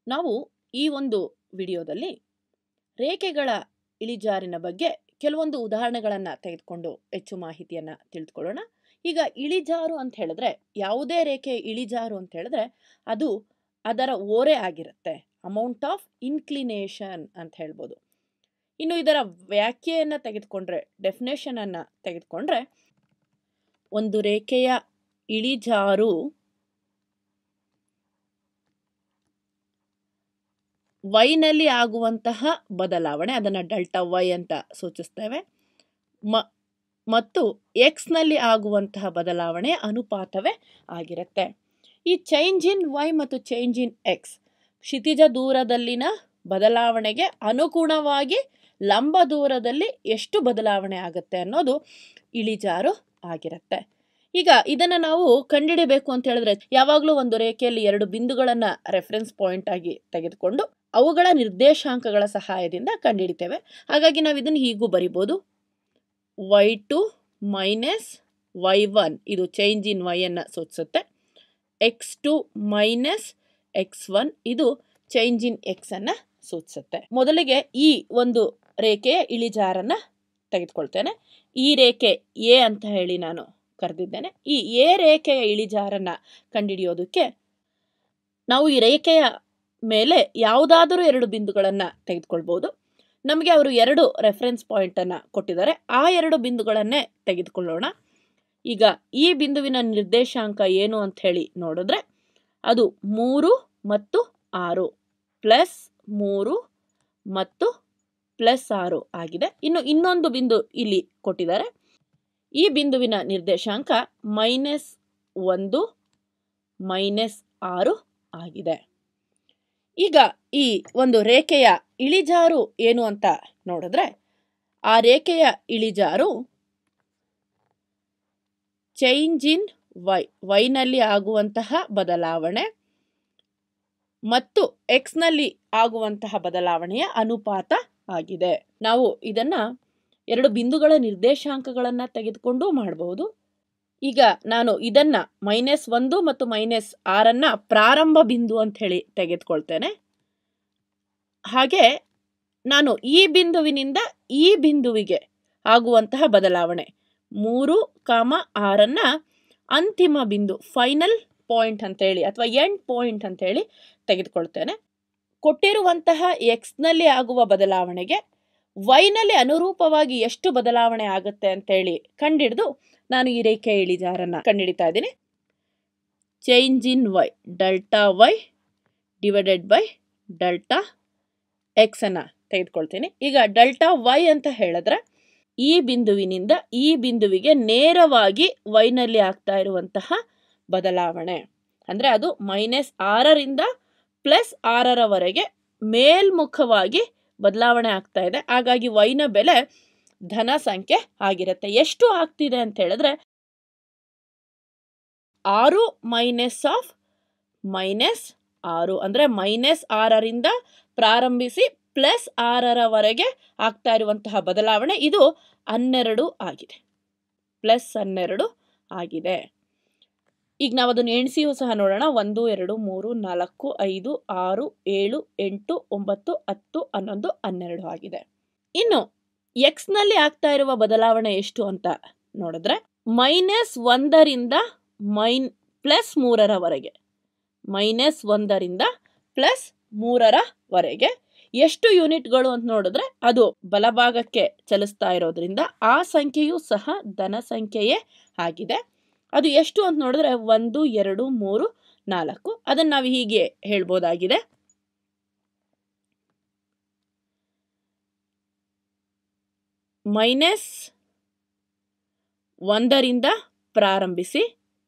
ನಾವು ಈ ಒಂದು ವಿಡಿಯೋದಲ್ಲಿ ರೇಖೆಗಳ ಇಳಿಜಾರಿನ ಬಗ್ಗೆ ಕೆಲವೊಂದು ಉದಾಹರಣೆಗಳನ್ನು ತೆಗೆದುಕೊಂಡು ಹೆಚ್ಚು ಮಾಹಿತಿಯನ್ನು ತಿಳಿದುಕೊಳ್ಳೋಣ ಈಗ ಇಳಿಜಾರು ಅಂತ ಹೇಳಿದ್ರೆ ಯಾವುದೇ ರೇಖೆ ಇಳಿಜಾರು ಅಂತ ಹೇಳಿದ್ರೆ ಅದು ಅದರ ಓರೆ ಆಗಿರುತ್ತೆ ಅಮೌಂಟ್ ಆಫ್ ಇನ್ಕ್ಲಿನೇಷನ್ ಅಂತ ಹೇಳ್ಬೋದು ಇನ್ನು ಇದರ ವ್ಯಾಖ್ಯೆಯನ್ನು ತೆಗೆದುಕೊಂಡ್ರೆ ಡೆಫಿನೇಷನನ್ನು ತೆಗೆದುಕೊಂಡ್ರೆ ಒಂದು ರೇಖೆಯ ಇಳಿಜಾರು ವೈನಲ್ಲಿ ಆಗುವಂತಹ ಬದಲಾವಣೆ ಅದನ್ನು ಡೆಲ್ಟಾ ವೈ ಅಂತ ಸೂಚಿಸ್ತೇವೆ ಮ ಮತ್ತು ಎಕ್ಸ್ನಲ್ಲಿ ಆಗುವಂತಹ ಬದಲಾವಣೆ ಅನುಪಾತವೇ ಆಗಿರುತ್ತೆ ಈ ಚೇಂಜ್ ಇನ್ ವೈ ಮತ್ತು ಚೇಂಜ್ ಇನ್ ಎಕ್ಸ್ ಕ್ಷಿತಿಜ ದೂರದಲ್ಲಿನ ಬದಲಾವಣೆಗೆ ಅನುಗುಣವಾಗಿ ಲಂಬ ದೂರದಲ್ಲಿ ಎಷ್ಟು ಬದಲಾವಣೆ ಆಗುತ್ತೆ ಅನ್ನೋದು ಇಳಿಜಾರು ಆಗಿರುತ್ತೆ ಈಗ ಇದನ್ನು ನಾವು ಕಂಡುಹಿಡಬೇಕು ಅಂತ ಹೇಳಿದ್ರೆ ಯಾವಾಗಲೂ ಒಂದು ರೇಖೆಯಲ್ಲಿ ಎರಡು ಬಿಂದುಗಳನ್ನು ರೆಫರೆನ್ಸ್ ಪಾಯಿಂಟ್ ಆಗಿ ತೆಗೆದುಕೊಂಡು ಅವುಗಳ ನಿರ್ದೇಶಾಂಕಗಳ ಸಹಾಯದಿಂದ ಕಂಡುಹಿಡಿತೇವೆ ಹಾಗಾಗಿ ನಾವು ಇದನ್ನು ಹೀಗೂ ಬರಿಬೋದು Y two minus Y one ಇದು ಚೇಂಜ್ ಇನ್ ವೈ ಅನ್ನು ಸೂಚಿಸುತ್ತೆ X two minus X one ಇದು ಚೇಂಜ್ ಇನ್ ಎಕ್ಸ್ ಅನ್ನು ಸೂಚಿಸುತ್ತೆ ಮೊದಲಿಗೆ ಈ ಒಂದು ರೇಖೆಯ ಇಳಿಜಾರನ್ನು ತೆಗೆದುಕೊಳ್ತೇನೆ ಈ ರೇಖೆ ಎ ಅಂತ ಹೇಳಿ ನಾನು ಕರೆದಿದ್ದೇನೆ ಈ ಎ ರೇಖೆಯ ಇಳಿಜಾರನ್ನು ಕಂಡುಹಿಡಿಯೋದಕ್ಕೆ ನಾವು ಈ ರೇಖೆಯ ಮೇಲೆ ಯಾವುದಾದರೂ ಎರಡು ಬಿಂದುಗಳನ್ನು ತೆಗೆದುಕೊಳ್ಬೋದು ನಮಗೆ ಅವರು ಎರಡು ರೆಫರೆನ್ಸ್ ಪಾಯಿಂಟನ್ನು ಕೊಟ್ಟಿದ್ದಾರೆ ಆ ಎರಡು ಬಿಂದುಗಳನ್ನೇ ತೆಗೆದುಕೊಳ್ಳೋಣ ಈಗ ಈ ಬಿಂದುವಿನ ನಿರ್ದೇಶಾಂಕ ಏನು ಅಂತ ಹೇಳಿ ನೋಡಿದ್ರೆ ಅದು ಮೂರು ಮತ್ತು ಆರು ಪ್ಲಸ್ ಮೂರು ಮತ್ತು ಪ್ಲಸ್ ಆರು ಆಗಿದೆ ಇನ್ನು ಇನ್ನೊಂದು ಬಿಂದು ಇಲ್ಲಿ ಕೊಟ್ಟಿದ್ದಾರೆ ಈ ಬಿಂದುವಿನ ನಿರ್ದೇಶಾಂಕ ಮೈನಸ್ ಒಂದು ಮೈನಸ್ ಆರು ಆಗಿದೆ ಈಗ ಈ ಒಂದು ರೇಖೆಯ ಇಳಿಜಾರು ಏನು ಅಂತ ನೋಡಿದ್ರೆ ಆ ರೇಖೆಯ ಇಳಿಜಾರು ಚೇಂಜ್ ಇನ್ ವೈ ವೈನಲ್ಲಿ ಆಗುವಂತಹ ಬದಲಾವಣೆ ಮತ್ತು ಎಕ್ಸ್ನಲ್ಲಿ ಆಗುವಂತಹ ಬದಲಾವಣೆಯ ಅನುಪಾತ ಆಗಿದೆ ನಾವು ಇದನ್ನ ಎರಡು ಬಿಂದುಗಳ ನಿರ್ದೇಶಾಂಕಗಳನ್ನು ತೆಗೆದುಕೊಂಡು ಮಾಡಬಹುದು ಈಗ ನಾನು ಇದನ್ನ ಮೈನಸ್ ಒಂದು ಮತ್ತು ಮೈನಸ್ ಆರನ್ನ ಪ್ರಾರಂಭ ಬಿಂದು ಅಂತ ಹೇಳಿ ತೆಗೆದುಕೊಳ್ತೇನೆ ಹಾಗೆ ನಾನು ಈ ಬಿಂದುವಿನಿಂದ ಈ ಬಿಂದುವಿಗೆ ಆಗುವಂತಹ ಬದಲಾವಣೆ ಮೂರು ಕಾಮ ಆರನ್ನ ಅಂತಿಮ ಬಿಂದು ಫೈನಲ್ ಪಾಯಿಂಟ್ ಅಂತೇಳಿ ಅಥವಾ ಎಂಡ್ ಪಾಯಿಂಟ್ ಅಂತೇಳಿ ತೆಗೆದುಕೊಳ್ತೇನೆ ಕೊಟ್ಟಿರುವಂತಹ ಎಕ್ಸ್ನಲ್ಲಿ ಆಗುವ ಬದಲಾವಣೆಗೆ ವೈನಲ್ಲಿ ಅನುರೂಪವಾಗಿ ಎಷ್ಟು ಬದಲಾವಣೆ ಆಗುತ್ತೆ ಅಂತೇಳಿ ಕಂಡಿಡಿದು ನಾನು ಈ ರೇಖೆ ಇಳಿಜಾರನ್ನು ಕಂಡುಹಿಡಿತಾ ಇದ್ದೀನಿ change in Y delta Y divided by delta X ಅನ್ನು ತೆಗೆದುಕೊಳ್ತೀನಿ ಈಗ ಡೆಲ್ಟಾ ವೈ ಅಂತ ಹೇಳಿದ್ರೆ ಈ ಬಿಂದುವಿನಿಂದ ಈ ಬಿಂದುವಿಗೆ ನೇರವಾಗಿ ವೈನಲ್ಲಿ ಆಗ್ತಾ ಇರುವಂತಹ ಬದಲಾವಣೆ ಅಂದರೆ ಅದು ಮೈನಸ್ ಆರರಿಂದ ಪ್ಲಸ್ ಆರರವರೆಗೆ ಮೇಲ್ಮುಖವಾಗಿ ಬದಲಾವಣೆ ಆಗ್ತಾ ಇದೆ ಹಾಗಾಗಿ ವೈನ ಬೆಲೆ ಧನ ಸಂಖ್ಯೆ ಆಗಿರುತ್ತೆ ಎಷ್ಟು ಆಗ್ತಿದೆ ಅಂತ ಹೇಳಿದ್ರೆ ಆರು ಮೈನಸ್ ಆಫ್ ಮೈನಸ್ ಆರು ಅಂದರೆ ಮೈನಸ್ ಆರರಿಂದ ಪ್ರಾರಂಭಿಸಿ ಪ್ಲಸ್ ಆರರವರೆಗೆ ಆಗ್ತಾ ಇರುವಂತಹ ಬದಲಾವಣೆ ಇದು ಹನ್ನೆರಡು ಆಗಿದೆ ಪ್ಲಸ್ ಹನ್ನೆರಡು ಆಗಿದೆ ಈಗ ನಾವು ಅದನ್ನು ಎಣಿಸಿಯೂ ಸಹ ನೋಡೋಣ ಒಂದು ಎರಡು ಮೂರು ನಾಲ್ಕು ಐದು ಆರು ಏಳು ಎಂಟು ಒಂಬತ್ತು ಹತ್ತು ಹನ್ನೊಂದು ಹನ್ನೆರಡು ಆಗಿದೆ ಇನ್ನು ಎಕ್ಸ್ನಲ್ಲಿ ಆಗ್ತಾ ಇರುವ ಬದಲಾವಣೆ ಎಷ್ಟು ಅಂತ ನೋಡಿದ್ರೆ ಮೈನಸ್ ಒಂದರಿಂದ ಮೈನ್ ಪ್ಲಸ್ ಮೂರರವರೆಗೆ ಮೈನಸ್ ಒಂದರಿಂದ ಪ್ಲಸ್ ಮೂರರವರೆಗೆ ಎಷ್ಟು ಯೂನಿಟ್ಗಳು ಅಂತ ನೋಡಿದ್ರೆ ಅದು ಬಲಭಾಗಕ್ಕೆ ಚಲಿಸ್ತಾ ಇರೋದ್ರಿಂದ ಆ ಸಂಖ್ಯೆಯೂ ಸಹ ಧನ ಸಂಖ್ಯೆಯೇ ಆಗಿದೆ ಅದು ಎಷ್ಟು ಅಂತ ನೋಡಿದ್ರೆ ಒಂದು ಎರಡು ಮೂರು ನಾಲ್ಕು ಅದನ್ನು ನಾವು ಹೀಗೆ ಹೇಳ್ಬೋದಾಗಿದೆ ಮೈನಸ್ ಒಂದರಿಂದ ಪ್ರಾರಂಭಿಸಿ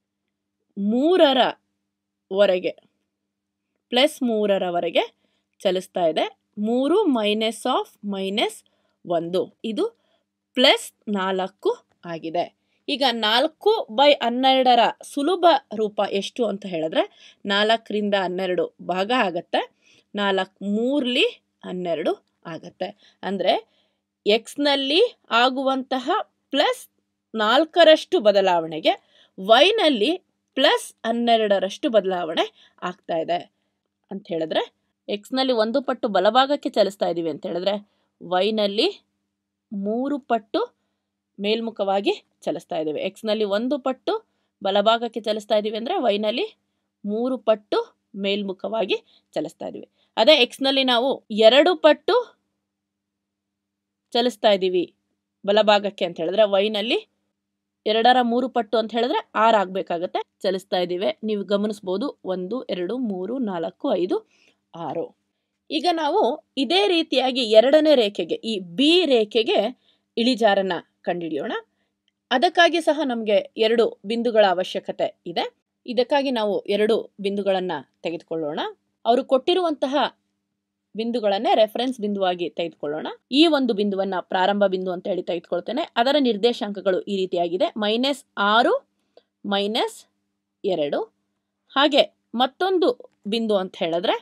ಮೂರರವರೆಗೆ ಪ್ಲಸ್ ಮೂರರವರೆಗೆ ಚಲಿಸ್ತಾ ಇದೆ ಮೂರು ಮೈನಸ್ ಆಫ್ ಮೈನಸ್ ಒಂದು ಇದು ಪ್ಲಸ್ ನಾಲ್ಕು ಆಗಿದೆ ಈಗ ನಾಲ್ಕು ಬೈ ಹನ್ನೆರಡರ ಸುಲಭ ರೂಪ ಎಷ್ಟು ಅಂತ ಹೇಳಿದ್ರೆ ನಾಲ್ಕರಿಂದ ಹನ್ನೆರಡು ಭಾಗ ಆಗತ್ತೆ ನಾಲ್ಕು ಮೂರ್ಲಿ ಹನ್ನೆರಡು ಆಗತ್ತೆ ಅಂದರೆ ಎಕ್ಸ್ನಲ್ಲಿ ಆಗುವಂತಹ ಪ್ಲಸ್ ನಾಲ್ಕರಷ್ಟು ಬದಲಾವಣೆಗೆ ವೈನಲ್ಲಿ ಪ್ಲಸ್ ಹನ್ನೆರಡರಷ್ಟು ಬದಲಾವಣೆ ಆಗ್ತಾ ಇದೆ ಅಂತ ಹೇಳಿದ್ರೆ ಎಕ್ಸ್ನಲ್ಲಿ ಒಂದು ಪಟ್ಟು ಬಲಭಾಗಕ್ಕೆ ಚಲಿಸ್ತಾ ಇದ್ದೀವಿ ಅಂತ ಹೇಳಿದ್ರೆ ವೈನಲ್ಲಿ ಮೂರು ಪಟ್ಟು ಮೇಲ್ಮುಖವಾಗಿ ಚಲಿಸ್ತಾ ಇದ್ದೀವಿ ಎಕ್ಸ್ನಲ್ಲಿ ಒಂದು ಪಟ್ಟು ಬಲಭಾಗಕ್ಕೆ ಚಲಿಸ್ತಾ ಇದ್ದೀವಿ ಅಂದರೆ ವೈನಲ್ಲಿ ಮೂರು ಪಟ್ಟು ಮೇಲ್ಮುಖವಾಗಿ ಚಲಿಸ್ತಾ ಇದ್ದೀವಿ ಅದೇ ಎಕ್ಸ್ನಲ್ಲಿ ನಾವು ಎರಡು ಪಟ್ಟು ಚಲಿಸ್ತಾ ಇದ್ದೀವಿ ಬಲಭಾಗಕ್ಕೆ ಅಂತ ಹೇಳಿದ್ರೆ ವೈನಲ್ಲಿ ಎರಡರ ಮೂರು ಪಟ್ಟು ಅಂತ ಹೇಳಿದ್ರೆ ಆರು ಆಗಬೇಕಾಗತ್ತೆ ಚಲಿಸ್ತಾ ಇದ್ದೀವಿ ನೀವು ಗಮನಿಸ್ಬೋದು ಒಂದು ಎರಡು ಮೂರು ನಾಲ್ಕು ಐದು ಆರು ಈಗ ನಾವು ಇದೇ ರೀತಿಯಾಗಿ ಎರಡನೇ ರೇಖೆಗೆ ಈ ಬಿ ರೇಖೆಗೆ ಇಳಿಜಾರನ್ನ ಕಂಡುಹಿಡಿಯೋಣ ಅದಕ್ಕಾಗಿ ಸಹ ನಮಗೆ ಎರಡು ಬಿಂದುಗಳ ಅವಶ್ಯಕತೆ ಇದೆ ಇದಕ್ಕಾಗಿ ನಾವು ಎರಡು ಬಿಂದುಗಳನ್ನು ತೆಗೆದುಕೊಳ್ಳೋಣ ಅವರು ಕೊಟ್ಟಿರುವಂತಹ ಬಿಂದುಗಳನ್ನೇ ರೆಫರೆನ್ಸ್ ಬಿಂದುವಾಗಿ ತೆಗೆದುಕೊಳ್ಳೋಣ ಈ ಒಂದು ಬಿಂದುವನ್ನ ಪ್ರಾರಂಭ ಬಿಂದು ಅಂತ ಹೇಳಿ ತೆಗೆದುಕೊಳ್ತೇನೆ ಅದರ ನಿರ್ದೇಶಾಂಕಗಳು ಈ ರೀತಿಯಾಗಿದೆ ಮೈನಸ್ ಆರು ಮೈನಸ್ ಎರಡು ಹಾಗೆ ಮತ್ತೊಂದು ಬಿಂದು ಅಂತ ಹೇಳಿದ್ರೆ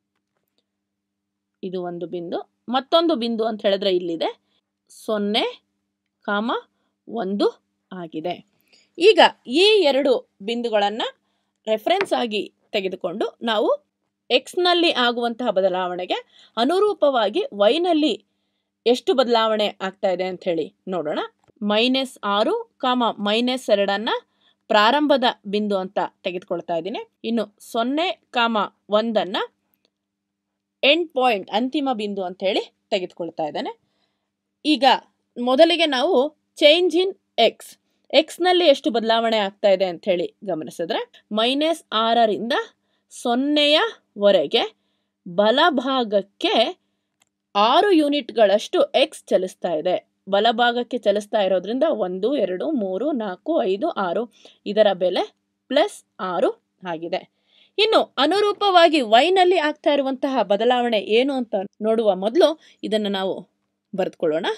ಇದು ಒಂದು ಬಿಂದು ಮತ್ತೊಂದು ಬಿಂದು ಅಂತ ಹೇಳಿದ್ರೆ ಇಲ್ಲಿದೆ ಸೊನ್ನೆ ಕಾಮ ಒಂದು ಆಗಿದೆ ಈಗ ಈ ಎರಡು ಬಿಂದುಗಳನ್ನು ರೆಫರೆನ್ಸ್ ಆಗಿ ತೆಗೆದುಕೊಂಡು ನಾವು ಎಕ್ಸ್ನಲ್ಲಿ ಆಗುವಂತಹ ಬದಲಾವಣೆಗೆ ಅನುರೂಪವಾಗಿ ವೈನಲ್ಲಿ ಎಷ್ಟು ಬದಲಾವಣೆ ಆಗ್ತಾ ಇದೆ ಅಂತ ಹೇಳಿ ನೋಡೋಣ ಮೈನಸ್ ಆರು ಕಾಮ ಮೈನಸ್ ಎರಡನ್ನ ಪ್ರಾರಂಭದ ಬಿಂದು ಅಂತ ತೆಗೆದುಕೊಳ್ತಾ ಇದ್ದೀನಿ ಇನ್ನು ಸೊನ್ನೆ ಕಾಮ ಒಂದನ್ನ ಎಂಡ್ ಪಾಯಿಂಟ್ ಅಂತಿಮ ಬಿಂದು ಅಂತ ಹೇಳಿ ತೆಗೆದುಕೊಳ್ತಾ ಇದ್ದೇನೆ ಈಗ ಮೊದಲಿಗೆ ನಾವು ಚೇಂಜ್ ಇನ್ ಎಕ್ಸ್ ಎಕ್ಸ್ನಲ್ಲಿ ಎಷ್ಟು ಬದಲಾವಣೆ ಆಗ್ತಾ ಇದೆ ಅಂತ ಹೇಳಿ ಗಮನಿಸಿದ್ರೆ ಮೈನಸ್ ಆರರಿಂದ ಸೊನ್ನೆಯವರೆಗೆ ಬಲಭಾಗಕ್ಕೆ ಆರು ಯೂನಿಟ್ಗಳಷ್ಟು ಎಕ್ಸ್ ಚಲಿಸ್ತಾ ಇದೆ ಬಲಭಾಗಕ್ಕೆ ಚಲಿಸ್ತಾ ಇರೋದ್ರಿಂದ ಒಂದು ಎರಡು ಮೂರು ನಾಲ್ಕು ಐದು ಆರು ಇದರ ಬೆಲೆ ಪ್ಲಸ್ ಆರು ಆಗಿದೆ ಇನ್ನು ಅನುರೂಪವಾಗಿ ವೈನಲ್ಲಿ ಆಗ್ತಾ ಇರುವಂತಹ ಬದಲಾವಣೆ ಏನು ಅಂತ ನೋಡುವ ಮೊದಲು ಇದನ್ನು ನಾವು ಬರೆದುಕೊಳ್ಳೋಣ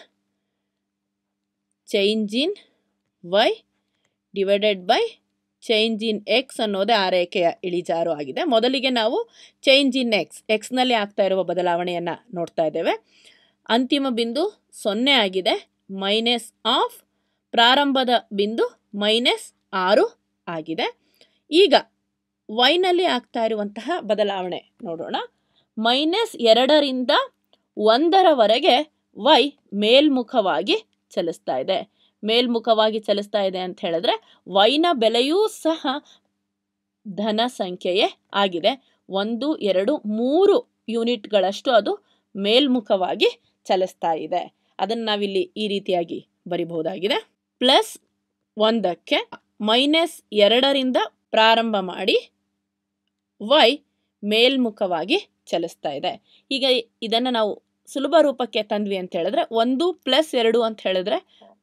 change in Y divided by change in X ಅನ್ನೋದೇ ಆ ರೇಖೆಯ ಇಳಿಜಾರು ಆಗಿದೆ ಮೊದಲಿಗೆ ನಾವು ಚೇಂಜ್ ಇನ್ ಎಕ್ಸ್ ಎಕ್ಸ್ನಲ್ಲಿ ಆಗ್ತಾ ಇರುವ ಬದಲಾವಣೆಯನ್ನು ನೋಡ್ತಾ ಇದ್ದೇವೆ ಅಂತಿಮ ಬಿಂದು ಸೊನ್ನೆ ಆಗಿದೆ ಮೈನಸ್ ಆಫ್ ಪ್ರಾರಂಭದ ಬಿಂದು ಮೈನಸ್ ಆರು ಆಗಿದೆ ಈಗ ವೈನಲ್ಲಿ ಆಗ್ತಾ ಇರುವಂತಹ ಬದಲಾವಣೆ ನೋಡೋಣ ಮೈನಸ್ ಎರಡರಿಂದ ಒಂದರವರೆಗೆ ವೈ ಮೇಲ್ಮುಖವಾಗಿ ಚಲಿಸ್ತಾ ಇದೆ ಮೇಲ್ಮುಖವಾಗಿ ಚಲಿಸ್ತಾ ಇದೆ ಅಂತ ಹೇಳಿದ್ರೆ ವೈನ ಬೆಲೆಯೂ ಸಹ ಧನ ಸಂಖ್ಯೆಯೇ ಆಗಿದೆ ಒಂದು ಎರಡು ಮೂರು ಯೂನಿಟ್ಗಳಷ್ಟು ಅದು ಮೇಲ್ಮುಖವಾಗಿ ಚಲಿಸ್ತಾ ಇದೆ ಅದನ್ನು ನಾವಿಲ್ಲಿ ಈ ರೀತಿಯಾಗಿ ಬರಿಬಹುದಾಗಿದೆ ಪ್ಲಸ್ ಒಂದಕ್ಕೆ ಮೈನಸ್ ಎರಡರಿಂದ ಪ್ರಾರಂಭ ಮಾಡಿ ವೈ ಮೇಲ್ಮುಖವಾಗಿ ಚಲಿಸ್ತಾ ಇದೆ ಈಗ ಇದನ್ನು ನಾವು ಸುಲಭ ರೂಪಕ್ಕೆ ತಂದ್ವಿ ಅಂತ ಹೇಳಿದ್ರೆ ಒಂದು ಪ್ಲಸ್ ಎರಡು ಅಂತ ಹೇಳಿದ್ರೆ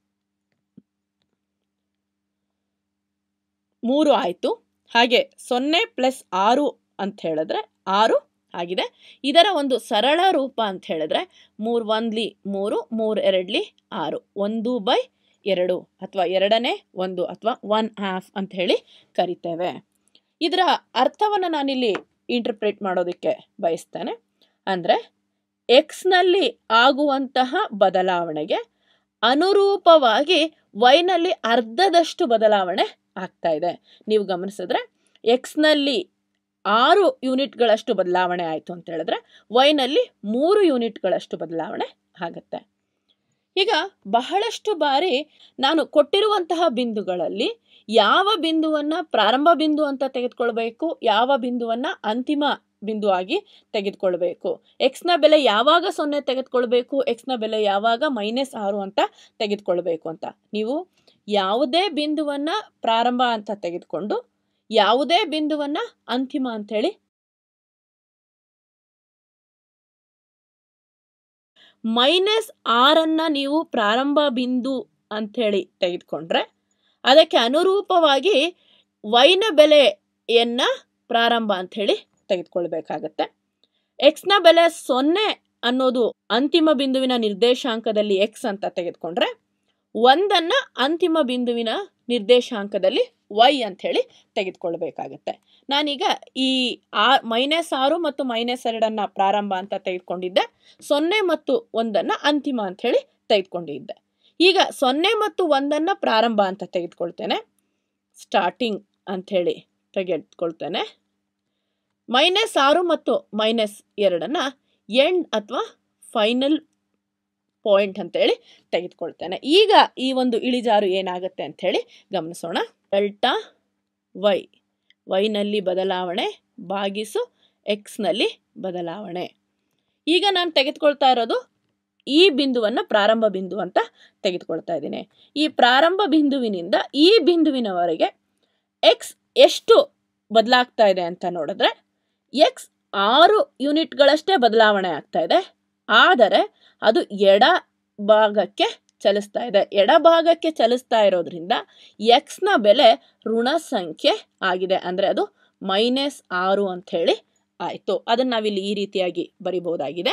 ಮೂರು ಆಯಿತು ಹಾಗೆ ಸೊನ್ನೆ ಪ್ಲಸ್ ಆರು ಅಂತ ಹೇಳಿದ್ರೆ ಆರು ಆಗಿದೆ ಇದರ ಒಂದು ಸರಳ ರೂಪ ಅಂತ ಹೇಳಿದ್ರೆ ಮೂರು ಒಂದ್ಲಿ ಮೂರು ಮೂರು ಎರಡ್ಲಿ ಆರು ಒಂದು ಬೈ ಎರಡು ಅಥವಾ ಎರಡನೇ ಒಂದು ಅಥವಾ ಒನ್ ಹಾಫ್ ಅಂತ ಹೇಳಿ ಕರಿತೇವೆ ಇದರ ಅರ್ಥವನ್ನು ನಾನಿಲ್ಲಿ ಇಂಟರ್ಪ್ರೇಟ್ ಮಾಡೋದಕ್ಕೆ ಬಯಸ್ತೇನೆ ಅಂದರೆ ಎಕ್ಸ್ನಲ್ಲಿ ಆಗುವಂತಹ ಬದಲಾವಣೆಗೆ ಅನುರೂಪವಾಗಿ ವೈನಲ್ಲಿ ಅರ್ಧದಷ್ಟು ಬದಲಾವಣೆ ಆಗ್ತಾ ಇದೆ ನೀವು ಗಮನಿಸಿದ್ರೆ ಎಕ್ಸ್ನಲ್ಲಿ ಆರು ಯೂನಿಟ್ಗಳಷ್ಟು ಬದಲಾವಣೆ ಆಯಿತು ಅಂತ ಹೇಳಿದ್ರೆ ವೈನಲ್ಲಿ ಮೂರು ಯೂನಿಟ್ಗಳಷ್ಟು ಬದಲಾವಣೆ ಆಗುತ್ತೆ ಈಗ ಬಹಳಷ್ಟು ಬಾರಿ ನಾನು ಕೊಟ್ಟಿರುವಂತಹ ಬಿಂದುಗಳಲ್ಲಿ ಯಾವ ಬಿಂದುವನ್ನು ಪ್ರಾರಂಭ ಬಿಂದು ಅಂತ ತೆಗೆದುಕೊಳ್ಬೇಕು ಯಾವ ಬಿಂದುವನ್ನು ಅಂತಿಮ ಬಿಂದು ಆಗಿ ತೆಗೆದುಕೊಳ್ಬೇಕು ಎಕ್ಸ್ನ ಬೆಲೆ ಯಾವಾಗ ಸೊನ್ನೆ ತೆಗೆದುಕೊಳ್ಬೇಕು ಎಕ್ಸ್ನ ಬೆಲೆ ಯಾವಾಗ ಮೈನಸ್ ಆರು ಅಂತ ತೆಗೆದುಕೊಳ್ಬೇಕು ಅಂತ ನೀವು ಯಾವುದೇ ಬಿಂದುವನ್ನು ಪ್ರಾರಂಭ ಅಂತ ತೆಗೆದುಕೊಂಡು ಯಾವುದೇ ಬಿಂದುವನ್ನು ಅಂತಿಮ ಅಂಥೇಳಿ ಮೈನಸ್ ಆರನ್ನು ನೀವು ಪ್ರಾರಂಭ ಬಿಂದು ಅಂಥೇಳಿ ತೆಗೆದುಕೊಂಡ್ರೆ ಅದಕ್ಕೆ ಅನುರೂಪವಾಗಿ ವೈನ ಬೆಲೆಯನ್ನು ಪ್ರಾರಂಭ ಅಂಥೇಳಿ ತೆಗೆದುಕೊಳ್ಬೇಕಾಗತ್ತೆ ಎಕ್ಸ್ನ ಬೆಲೆ ಸೊನ್ನೆ ಅನ್ನೋದು ಅಂತಿಮ ಬಿಂದುವಿನ ನಿರ್ದೇಶಾಂಕದಲ್ಲಿ ಎಕ್ಸ್ ಅಂತ ತೆಗೆದುಕೊಂಡ್ರೆ ಒಂದನ್ನು ಅಂತಿಮ ಬಿಂದುವಿನ ನಿರ್ದೇಶಾಂಕದಲ್ಲಿ ವೈ ಅಂಥೇಳಿ ತೆಗೆದುಕೊಳ್ಬೇಕಾಗತ್ತೆ ನಾನೀಗ ಈ ಆ ಮೈನಸ್ ಆರು ಮತ್ತು ಮೈನಸ್ ಎರಡನ್ನು ಪ್ರಾರಂಭ ಅಂತ ತೆಗೆದುಕೊಂಡಿದ್ದೆ ಸೊನ್ನೆ ಮತ್ತು ಒಂದನ್ನು ಅಂತಿಮ ಅಂಥೇಳಿ ತೆಗೆದುಕೊಂಡಿದ್ದೆ ಈಗ ಸೊನ್ನೆ ಮತ್ತು ಒಂದನ್ನು ಪ್ರಾರಂಭ ಅಂತ ತೆಗೆದುಕೊಳ್ತೇನೆ ಸ್ಟಾರ್ಟಿಂಗ್ ಅಂಥೇಳಿ ತೆಗೆದುಕೊಳ್ತೇನೆ ಮೈನಸ್ ಆರು ಮತ್ತು ಮೈನಸ್ ಎರಡನ್ನು ಎಂಡ್ ಅಥವಾ ಫೈನಲ್ ಪಾಯಿಂಟ್ ಅಂತೇಳಿ ತೆಗೆದುಕೊಳ್ತೇನೆ ಈಗ ಈ ಒಂದು ಇಳಿಜಾರು ಏನಾಗುತ್ತೆ ಅಂಥೇಳಿ ಗಮನಿಸೋಣ ಡೆಲ್ಟಾ ವೈ ವೈನಲ್ಲಿ ಬದಲಾವಣೆ ಭಾಗಿಸು ಎಕ್ಸ್ನಲ್ಲಿ ಬದಲಾವಣೆ ಈಗ ನಾನು ತೆಗೆದುಕೊಳ್ತಾ ಇರೋದು ಈ ಬಿಂದುವನ್ನು ಪ್ರಾರಂಭ ಬಿಂದು ಅಂತ ತೆಗೆದುಕೊಳ್ತಾ ಇದ್ದೀನಿ ಈ ಪ್ರಾರಂಭ ಬಿಂದುವಿನಿಂದ ಈ ಬಿಂದುವಿನವರೆಗೆ ಎಕ್ಸ್ ಎಷ್ಟು ಬದಲಾಗ್ತಾ ಇದೆ ಅಂತ ನೋಡಿದ್ರೆ ಎಕ್ಸ್ ಆರು ಯೂನಿಟ್ಗಳಷ್ಟೇ ಬದಲಾವಣೆ ಆಗ್ತಾ ಇದೆ ಆದರೆ ಅದು ಎಡ ಭಾಗಕ್ಕೆ ಚಲಿಸ್ತಾ ಇದೆ ಎಡಭಾಗಕ್ಕೆ ಚಲಿಸ್ತಾ ಇರೋದ್ರಿಂದ ಎಕ್ಸ್ನ ಬೆಲೆ ಋಣ ಸಂಖ್ಯೆ ಆಗಿದೆ ಅಂದರೆ ಅದು ಮೈನಸ್ ಆರು ಅಂಥೇಳಿ ಆಯಿತು ಅದನ್ನು ನಾವಿಲ್ಲಿ ಈ ರೀತಿಯಾಗಿ ಬರಿಬಹುದಾಗಿದೆ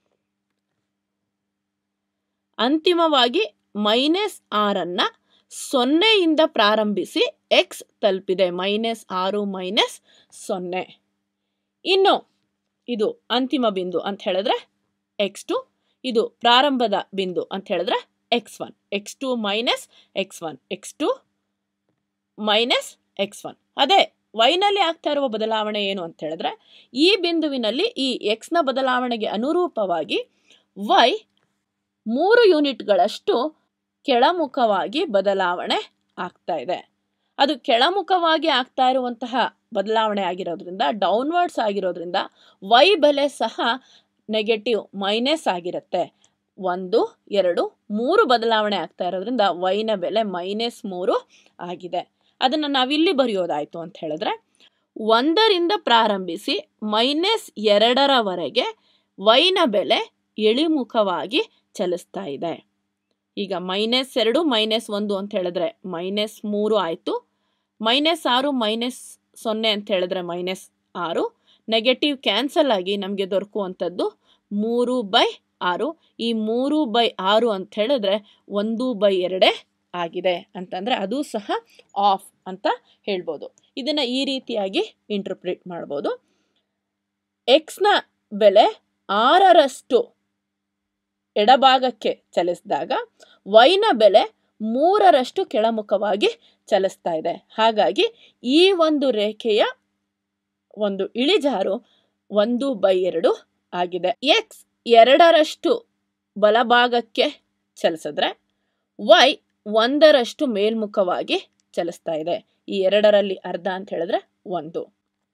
ಅಂತಿಮವಾಗಿ ಮೈನಸ್ ಆರನ್ನು ಸೊನ್ನೆಯಿಂದ ಪ್ರಾರಂಭಿಸಿ ಎಕ್ಸ್ ತಲುಪಿದೆ ಮೈನಸ್ ಆರು ಮೈನಸ್ ಸೊನ್ನೆ ಇನ್ನು ಇದು ಅಂತಿಮ ಬಿಂದು ಅಂತ ಹೇಳಿದ್ರೆ ಎಕ್ಸ್ ಟು ಇದು ಪ್ರಾರಂಭದ ಬಿಂದು ಅಂತ ಹೇಳಿದ್ರೆ X one X two minus X one X two minus X one ಅದೇ ವೈನಲ್ಲಿ ಆಗ್ತಾ ಇರುವ ಬದಲಾವಣೆ ಏನು ಅಂತ ಹೇಳಿದ್ರೆ ಈ ಬಿಂದುವಿನಲ್ಲಿ ಈ ಎಕ್ಸ್ನ ಬದಲಾವಣೆಗೆ ಅನುರೂಪವಾಗಿ ವೈ ಮೂರು ಯೂನಿಟ್ಗಳಷ್ಟು ಕೆಳಮುಖವಾಗಿ ಬದಲಾವಣೆ ಆಗ್ತಾ ಇದೆ ಅದು ಕೆಳಮುಖವಾಗಿ ಆಗ್ತಾ ಇರುವಂತಹ ಬದಲಾವಣೆ ಆಗಿರೋದ್ರಿಂದ ಡೌನ್ವರ್ಡ್ಸ್ ಆಗಿರೋದ್ರಿಂದ ವೈ ಬೆಲೆ ಸಹ ನೆಗೆಟಿವ್ ಮೈನಸ್ ಆಗಿರುತ್ತೆ ಒಂದು ಎರಡು ಮೂರು ಬದಲಾವಣೆ ಆಗ್ತಾ ಇರೋದ್ರಿಂದ ವೈನ ಬೆಲೆ ಮೈನಸ್ ಮೂರು ಆಗಿದೆ ಅದನ್ನು ನಾವಿಲ್ಲಿ ಬರೆಯೋದಾಯಿತು ಅಂತ ಹೇಳಿದ್ರೆ ಒಂದರಿಂದ ಪ್ರಾರಂಭಿಸಿ ಮೈನಸ್ ಎರಡರವರೆಗೆ ವೈನ ಬೆಲೆ ಇಳಿಮುಖವಾಗಿ ಚಲಿಸ್ತಾ ಇದೆ ಈಗ ಮೈನಸ್ ಎರಡು ಮೈನಸ್ ಒಂದು ಅಂತ ಹೇಳಿದ್ರೆ ಮೈನಸ್ ಮೂರು ಆಯಿತು ಮೈನಸ್ ಆರು ಮೈನಸ್ ಸೊನ್ನೆ ಅಂತ ಹೇಳಿದ್ರೆ ಮೈನಸ್ ಆರು ನೆಗೆಟಿವ್ ಕ್ಯಾನ್ಸಲ್ ಆಗಿ ನಮಗೆ ದೊರಕುವಂಥದ್ದು ಮೂರು ಬೈ ಆರು ಈ ಮೂರು ಬೈ ಆರು ಅಂತ ಹೇಳಿದ್ರೆ ಒಂದು ಬೈ ಎರಡೇ ಆಗಿದೆ ಅಂತಂದರೆ ಅದು ಸಹ ಆಫ್ ಅಂತ ಹೇಳ್ಬೋದು ಇದನ್ನು ಈ ರೀತಿಯಾಗಿ ಇಂಟರ್ಪ್ರಿಟ್ ಮಾಡ್ಬೋದು ಎಕ್ಸ್ನ ಬೆಲೆ ಆರರಷ್ಟು ಎಡಭಾಗಕ್ಕೆ ಚಲಿಸಿದಾಗ ವೈನ ಬೆಲೆ ಮೂರರಷ್ಟು ಕೆಳಮುಖವಾಗಿ ಚಲಿಸ್ತಾ ಇದೆ ಹಾಗಾಗಿ ಈ ಒಂದು ರೇಖೆಯ ಒಂದು ಇಳಿಜಾರು ಒಂದು ಬೈ ಎರಡು ಆಗಿದೆ ಎಕ್ಸ್ ಎರಡರಷ್ಟು ಬಲಭಾಗಕ್ಕೆ ಚಲಿಸಿದ್ರೆ ವೈ ಒಂದರಷ್ಟು ಮೇಲ್ಮುಖವಾಗಿ ಚಲಿಸ್ತಾ ಇದೆ ಈ ಎರಡರಲ್ಲಿ ಅರ್ಧ ಅಂತ ಹೇಳಿದ್ರೆ ಒಂದು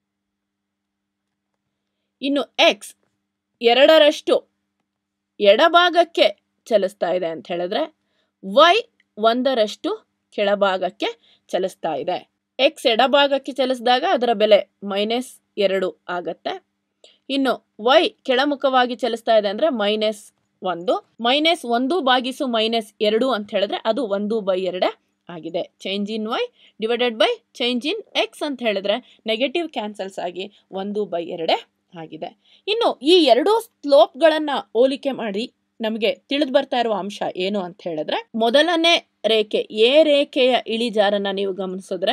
ಇನ್ನು ಎಕ್ಸ್ ಎರಡರಷ್ಟು ಎಡಭಾಗಕ್ಕೆ ಚಲಿಸ್ತಾ ಇದೆ ಅಂತ ಹೇಳಿದ್ರೆ ವೈ ಒಂದರಷ್ಟು ಕೆಳಭಾಗಕ್ಕೆ ಚಲಿಸ್ತಾ ಇದೆ ಎಕ್ಸ್ ಎಡಭಾಗಕ್ಕೆ ಚಲಿಸಿದಾಗ ಅದರ ಬೆಲೆ ಮೈನಸ್ ಎರಡು ಆಗತ್ತೆ ಇನ್ನು ವೈ ಕೆಳಮುಖವಾಗಿ ಚಲಿಸ್ತಾ ಇದೆ ಅಂದರೆ ಮೈನಸ್ ಒಂದು ಮೈನಸ್ ಒಂದು ಬಾಗಿಸು ಮೈನಸ್ ಎರಡು ಅಂತ ಹೇಳಿದ್ರೆ ಅದು ಒಂದು ಬೈ ಎರಡೇ ಆಗಿದೆ change in Y divided by change in X ಅಂತ ಹೇಳಿದ್ರೆ ನೆಗೆಟಿವ್ ಕ್ಯಾನ್ಸಲ್ಸ್ ಆಗಿ ಒಂದು ಬೈ ಎರಡೇ ಆಗಿದೆ ಇನ್ನು ಈ ಎರಡೂ ಸ್ಲೋಪ್ಗಳನ್ನು ಹೋಲಿಕೆ ಮಾಡಿ ನಮಗೆ ತಿಳಿದು ಬರ್ತಾ ಇರುವ ಅಂಶ ಏನು ಅಂತ ಹೇಳಿದ್ರೆ ಮೊದಲನೇ ರೇಖೆ ಎ ರೇಖೆಯ ಇಳಿಜಾರನ್ನ ನೀವು ಗಮನಿಸಿದ್ರೆ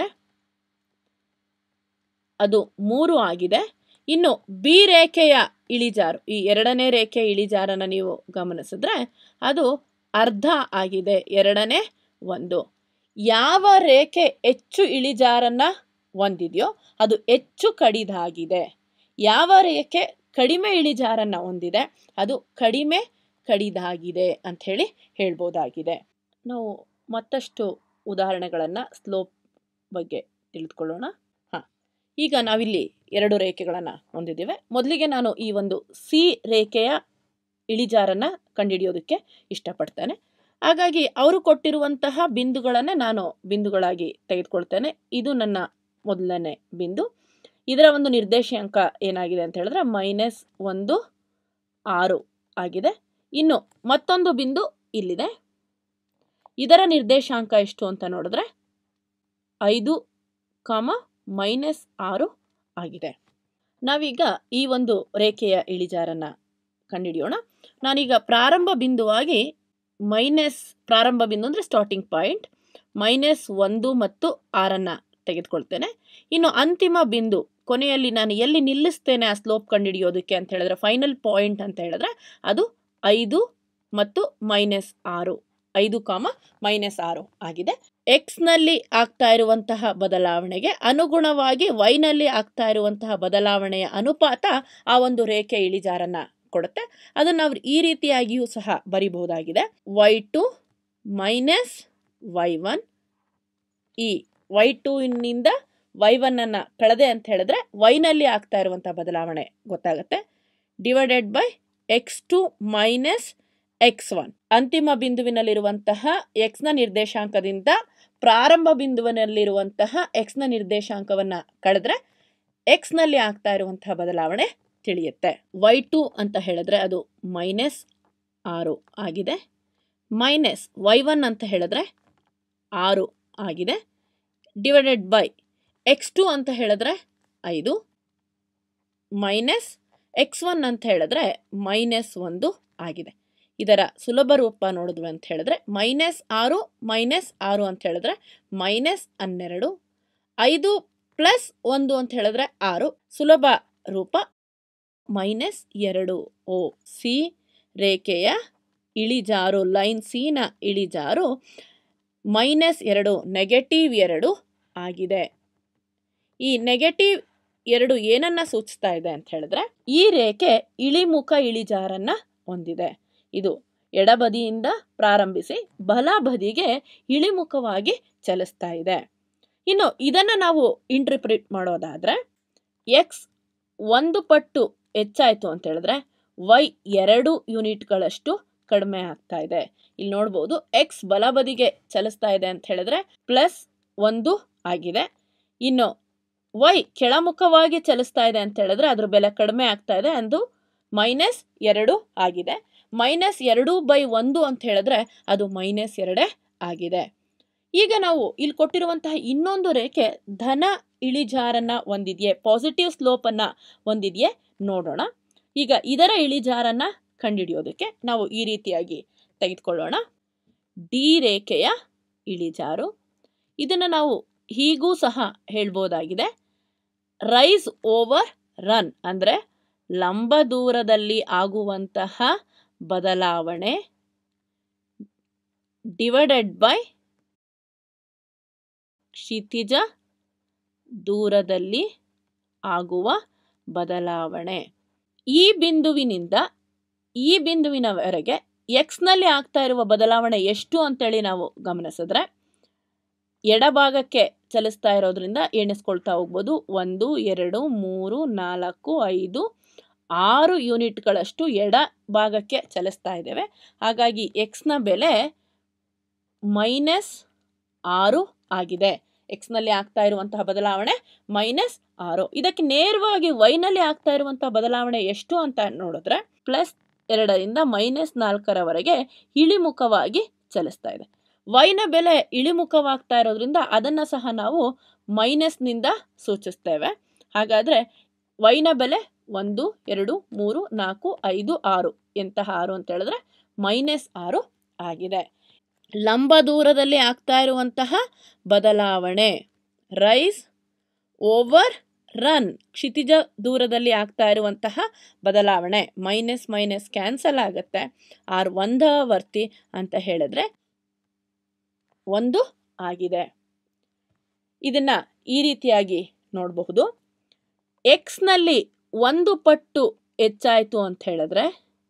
ಅದು ಮೂರು ಆಗಿದೆ ಇನ್ನು ಬಿ ರೇಖೆಯ ಇಳಿಜಾರು ಈ ಎರಡನೇ ರೇಖೆಯ ಇಳಿಜಾರನ್ನ ನೀವು ಗಮನಿಸಿದ್ರೆ ಅದು ಅರ್ಧ ಆಗಿದೆ ಎರಡನೇ ಒಂದು ಯಾವ ರೇಖೆ ಹೆಚ್ಚು ಇಳಿಜಾರನ್ನ ಹೊಂದಿದೆಯೋ ಅದು ಹೆಚ್ಚು ಕಡಿದಾಗಿದೆ ಯಾವ ರೇಖೆ ಕಡಿಮೆ ಇಳಿಜಾರನ್ನ ಹೊಂದಿದೆ ಅದು ಕಡಿಮೆ ಕಡಿದಾಗಿದೆ ಅಂಥೇಳಿ ಹೇಳ್ಬೋದಾಗಿದೆ ನಾವು ಮತ್ತಷ್ಟು ಉದಾಹರಣೆಗಳನ್ನು ಸ್ಲೋಪ್ ಬಗ್ಗೆ ತಿಳಿದುಕೊಳ್ಳೋಣ ಹಾಂ ಈಗ ನಾವಿಲ್ಲಿ ಎರಡು ರೇಖೆಗಳನ್ನು ಹೊಂದಿದ್ದೇವೆ ಮೊದಲಿಗೆ ನಾನು ಈ ಒಂದು ಸಿ ರೇಖೆಯ ಇಳಿಜಾರನ್ನು ಕಂಡುಹಿಡಿಯೋದಕ್ಕೆ ಇಷ್ಟಪಡ್ತೇನೆ ಹಾಗಾಗಿ ಅವರು ಕೊಟ್ಟಿರುವಂತಹ ಬಿಂದುಗಳನ್ನು ನಾನು ಬಿಂದುಗಳಾಗಿ ತೆಗೆದುಕೊಳ್ತೇನೆ ಇದು ನನ್ನ ಮೊದಲನೇ ಬಿಂದು ಇದರ ಒಂದು ನಿರ್ದೇಶಾಂಕ ಏನಾಗಿದೆ ಅಂತ ಹೇಳಿದ್ರೆ ಮೈನಸ್ ಒಂದು ಆರು ಆಗಿದೆ ಇನ್ನು ಮತ್ತೊಂದು ಬಿಂದು ಇಲ್ಲಿದೆ ಇದರ ನಿರ್ದೇಶಾಂಕ ಎಷ್ಟು ಅಂತ ನೋಡಿದ್ರೆ ಐದು ಕಾಮ ಮೈನಸ್ ಆರು ಆಗಿದೆ ನಾವೀಗ ಈ ಒಂದು ರೇಖೆಯ ಇಳಿಜಾರನ್ನು ಕಂಡುಹಿಡಿಯೋಣ ನಾನೀಗ ಪ್ರಾರಂಭ ಬಿಂದುವಾಗಿ ಮೈನಸ್ ಪ್ರಾರಂಭ ಬಿಂದು ಅಂದರೆ ಸ್ಟಾರ್ಟಿಂಗ್ ಪಾಯಿಂಟ್ ಮೈನಸ್ ಒಂದು ಮತ್ತು ಆರನ್ನು ತೆಗೆದುಕೊಳ್ತೇನೆ ಇನ್ನು ಅಂತಿಮ ಬಿಂದು ಕೊನೆಯಲ್ಲಿ ನಾನು ಎಲ್ಲಿ ನಿಲ್ಲಿಸ್ತೇನೆ ಆ ಸ್ಲೋಪ್ ಕಂಡುಹಿಡಿಯೋದಕ್ಕೆ ಅಂತ ಹೇಳಿದ್ರೆ ಫೈನಲ್ ಪಾಯಿಂಟ್ ಅಂತ ಹೇಳಿದ್ರೆ ಅದು ಐದು ಮತ್ತು ಮೈನಸ್ ಆರು ಐದು ಕಾಮ ಮೈನಸ್ ಆರು ಆಗಿದೆ ಎಕ್ಸ್ನಲ್ಲಿ ಆಗ್ತಾ ಇರುವಂತಹ ಬದಲಾವಣೆಗೆ ಅನುಗುಣವಾಗಿ ವೈನಲ್ಲಿ ಆಗ್ತಾ ಇರುವಂತಹ ಬದಲಾವಣೆಯ ಅನುಪಾತ ಆ ಒಂದು ರೇಖೆ ಇಳಿಜಾರನ್ನ ಕೊಡುತ್ತೆ ಅದನ್ನು ನಾವು ಈ ರೀತಿಯಾಗಿಯೂ ಸಹ ಬರಿಬಹುದಾಗಿದೆ Y two minus Y one ಈ ವೈ ಟೂನಿಂದ ವೈ ಒನ್ನನ್ನು ಕಳೆದೆ ಅಂತ ಹೇಳಿದ್ರೆ ವೈನಲ್ಲಿ ಆಗ್ತಾ ಇರುವಂಥ ಬದಲಾವಣೆ ಗೊತ್ತಾಗುತ್ತೆ divided by X two minus X one ಅಂತಿಮ ಬಿಂದುವಿನಲ್ಲಿರುವಂತಹ ಎಕ್ಸ್ನ ನಿರ್ದೇಶಾಂಕದಿಂದ ಪ್ರಾರಂಭ ಬಿಂದುವಿನಲ್ಲಿರುವಂತಹ ಎಕ್ಸ್ನ ನಿರ್ದೇಶಾಂಕವನ್ನು ಕಳೆದ್ರೆ ಎಕ್ಸ್ನಲ್ಲಿ ಆಗ್ತಾ ಇರುವಂತಹ ಬದಲಾವಣೆ ತಿಳಿಯುತ್ತೆ ವೈ ಟು ಅಂತ ಹೇಳಿದ್ರೆ ಅದು ಮೈನಸ್ ಆರು ಆಗಿದೆ ಮೈನಸ್ ವೈ ಒನ್ ಅಂತ ಹೇಳಿದ್ರೆ ಆರು ಆಗಿದೆ ಡಿವೈಡೆಡ್ ಬೈ ಎಕ್ಸ್ ಟು ಅಂತ ಹೇಳಿದ್ರೆ ಐದು ಮೈನಸ್ ಎಕ್ಸ್ ಒನ್ ಅಂತ ಹೇಳಿದ್ರೆ ಮೈನಸ್ ಒಂದು ಆಗಿದೆ ಇದರ ಸುಲಭ ರೂಪ ನೋಡಿದ್ವಿ ಅಂತ ಹೇಳಿದ್ರೆ ಮೈನಸ್ ಆರು ಮೈನಸ್ ಆರು ಅಂತ ಹೇಳಿದ್ರೆ ಮೈನಸ್ ಹನ್ನೆರಡು ಐದು ಪ್ಲಸ್ ಒಂದು ಅಂತ ಹೇಳಿದ್ರೆ ಆರು ಸುಲಭ ರೂಪ ಮೈನಸ್ ಎರಡು ಓ ಸಿ ರೇಖೆಯ ಇಳಿಜಾರು ಲೈನ್ ಸಿನ ಇಳಿಜಾರು ಮೈನಸ್ ಎರಡು ನೆಗೆಟಿವ್ ಎರಡು ಆಗಿದೆ ಈ ನೆಗೆಟಿವ್ ಎರಡು ಏನನ್ನ ಸೂಚಿಸ್ತಾ ಇದೆ ಅಂತ ಹೇಳಿದ್ರೆ ಈ ರೇಖೆ ಇಳಿಮುಖ ಇಳಿಜಾರನ್ನ ಹೊಂದಿದೆ ಇದು ಎಡಬದಿಯಿಂದ ಪ್ರಾರಂಭಿಸಿ ಬಲ ಬದಿಗೆ ಇಳಿಮುಖವಾಗಿ ಚಲಿಸ್ತಾ ಇದೆ ಇನ್ನು ಇದನ್ನು ನಾವು ಇಂಟರ್ಪ್ರಿಟ್ ಮಾಡೋದಾದರೆ ಎಕ್ಸ್ ಒಂದು ಪಟ್ಟು ಹೆಚ್ಚಾಯಿತು ಅಂತ ಹೇಳಿದ್ರೆ ವೈ ಎರಡು ಯೂನಿಟ್ಗಳಷ್ಟು ಕಡಿಮೆ ಆಗ್ತಾ ಇದೆ ಇಲ್ಲಿ ನೋಡ್ಬೋದು ಎಕ್ಸ್ ಬಲಬದಿಗೆ ಚಲಿಸ್ತಾ ಇದೆ ಅಂತ ಹೇಳಿದ್ರೆ ಪ್ಲಸ್ ಒಂದು ಆಗಿದೆ ಇನ್ನು ವೈ ಕೆಳಮುಖವಾಗಿ ಚಲಿಸ್ತಾ ಇದೆ ಅಂತ ಹೇಳಿದ್ರೆ ಅದ್ರ ಬೆಲೆ ಕಡಿಮೆ ಆಗ್ತಾ ಇದೆ ಅಂದು ಮೈನಸ್ ಎರಡು ಆಗಿದೆ ಮೈನಸ್ ಎರಡು ಬೈ ಒಂದು ಅಂತ ಹೇಳಿದ್ರೆ ಅದು ಮೈನಸ್ ಎರಡೇ ಆಗಿದೆ ಈಗ ನಾವು ಇಲ್ಲಿ ಕೊಟ್ಟಿರುವಂತಹ ಇನ್ನೊಂದು ರೇಖೆ ಧನ ಇಳಿಜಾರನ್ನ ಹೊಂದಿದೆಯೇ ಪಾಸಿಟಿವ್ ಸ್ಲೋಪನ್ನು ಹೊಂದಿದೆಯೇ ನೋಡೋಣ ಈಗ ಇದರ ಇಳಿಜಾರನ್ನ ಕಂಡುಹಿಡಿಯೋದಕ್ಕೆ ನಾವು ಈ ರೀತಿಯಾಗಿ ತೆಗೆದುಕೊಳ್ಳೋಣ ಡಿ ರೇಖೆಯ ಇಳಿಜಾರು ಇದನ್ನು ನಾವು ಹೀಗೂ ಸಹ ಹೇಳ್ಬೋದಾಗಿದೆ ರೈಸ್ ಓವರ್ ರನ್ ಅಂದರೆ ಲಂಬ ದೂರದಲ್ಲಿ ಆಗುವಂತಹ ಬದಲಾವಣೆ ಡಿವೈಡೆಡ್ ಬೈ ಕ್ಷಿತಿಜ ದೂರದಲ್ಲಿ ಆಗುವ ಬದಲಾವಣೆ ಈ ಬಿಂದುವಿನಿಂದ ಈ ಬಿಂದುವಿನವರೆಗೆ ಎಕ್ಸ್ನಲ್ಲಿ ಆಗ್ತಾ ಇರುವ ಬದಲಾವಣೆ ಎಷ್ಟು ಅಂತೇಳಿ ನಾವು ಗಮನಿಸಿದ್ರೆ ಎಡಭಾಗಕ್ಕೆ ಚಲಿಸ್ತಾ ಇರೋದ್ರಿಂದ ಎಣಿಸ್ಕೊಳ್ತಾ ಹೋಗ್ಬೋದು ಒಂದು ಎರಡು ಮೂರು ನಾಲ್ಕು ಐದು ಆರು ಯೂನಿಟ್ಗಳಷ್ಟು ಎಡ ಭಾಗಕ್ಕೆ ಚಲಿಸ್ತಾ ಇದ್ದೇವೆ ಹಾಗಾಗಿ ಎಕ್ಸ್ನ ಬೆಲೆ ಮೈನಸ್ ಆರು ಆಗಿದೆ ಎಕ್ಸ್ನಲ್ಲಿ ಆಗ್ತಾ ಇರುವಂತಹ ಬದಲಾವಣೆ ಮೈನಸ್ ಆರು ಇದಕ್ಕೆ ನೇರವಾಗಿ ವೈನಲ್ಲಿ ಆಗ್ತಾ ಇರುವಂತಹ ಬದಲಾವಣೆ ಎಷ್ಟು ಅಂತ ನೋಡಿದ್ರೆ ಪ್ಲಸ್ ಎರಡರಿಂದ ಮೈನಸ್ ನಾಲ್ಕರವರೆಗೆ ಇಳಿಮುಖವಾಗಿ ಚಲಿಸ್ತಾ ಇದೆ ವೈನ ಬೆಲೆ ಇಳಿಮುಖವಾಗ್ತಾ ಇರೋದ್ರಿಂದ ಅದನ್ನು ಸಹ ನಾವು ಮೈನಸ್ನಿಂದ ಸೂಚಿಸ್ತೇವೆ ಹಾಗಾದರೆ ವೈನ ಬೆಲೆ ಒಂದು ಎರಡು ಮೂರು ನಾಲ್ಕು ಐದು ಆರು ಎಂತಹ ಆರು ಅಂತ ಹೇಳಿದ್ರೆ ಮೈನಸ್ ಆರು ಆಗಿದೆ ಲಂಬ ದೂರದಲ್ಲಿ ಆಗ್ತಾ ಇರುವಂತಹ ಬದಲಾವಣೆ ರೈಸ್ ಓವರ್ ರನ್ ಕ್ಷಿತಿಜ ದೂರದಲ್ಲಿ ಆಗ್ತಾ ಇರುವಂತಹ ಬದಲಾವಣೆ ಮೈನಸ್ ಮೈನಸ್ ಕ್ಯಾನ್ಸಲ್ ಆಗುತ್ತೆ ಆರ್ ಒಂದವರ್ತಿ ಅಂತ ಹೇಳಿದ್ರೆ ಒಂದು ಆಗಿದೆ ಇದನ್ನ ಈ ರೀತಿಯಾಗಿ ನೋಡಬಹುದು ಎಕ್ಸ್ನಲ್ಲಿ ಒಂದು ಪಟ್ಟು ಹೆಚ್ಚಾಯಿತು ಅಂತ ಹೇಳಿದ್ರೆ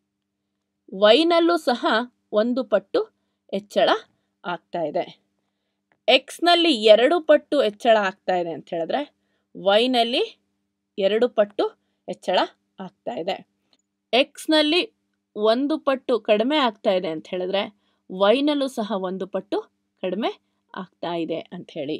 ವೈನಲ್ಲೂ ಸಹ ಒಂದು ಪಟ್ಟು ಹೆಚ್ಚಳ ಆಗ್ತಾ ಇದೆ ಎಕ್ಸ್ನಲ್ಲಿ ಎರಡು ಪಟ್ಟು ಹೆಚ್ಚಳ ಆಗ್ತಾ ಇದೆ ಅಂತ ಹೇಳಿದ್ರೆ ವೈನಲ್ಲಿ ಎರಡು ಪಟ್ಟು ಹೆಚ್ಚಳ ಆಗ್ತಾ ಇದೆ ಎಕ್ಸ್ನಲ್ಲಿ ಒಂದು ಪಟ್ಟು ಕಡಿಮೆ ಆಗ್ತಾ ಇದೆ ಅಂತ ಹೇಳಿದ್ರೆ ವೈನಲ್ಲೂ ಸಹ ಒಂದು ಪಟ್ಟು ಕಡಿಮೆ ಆಗ್ತಾ ಇದೆ ಅಂತ ಹೇಳಿ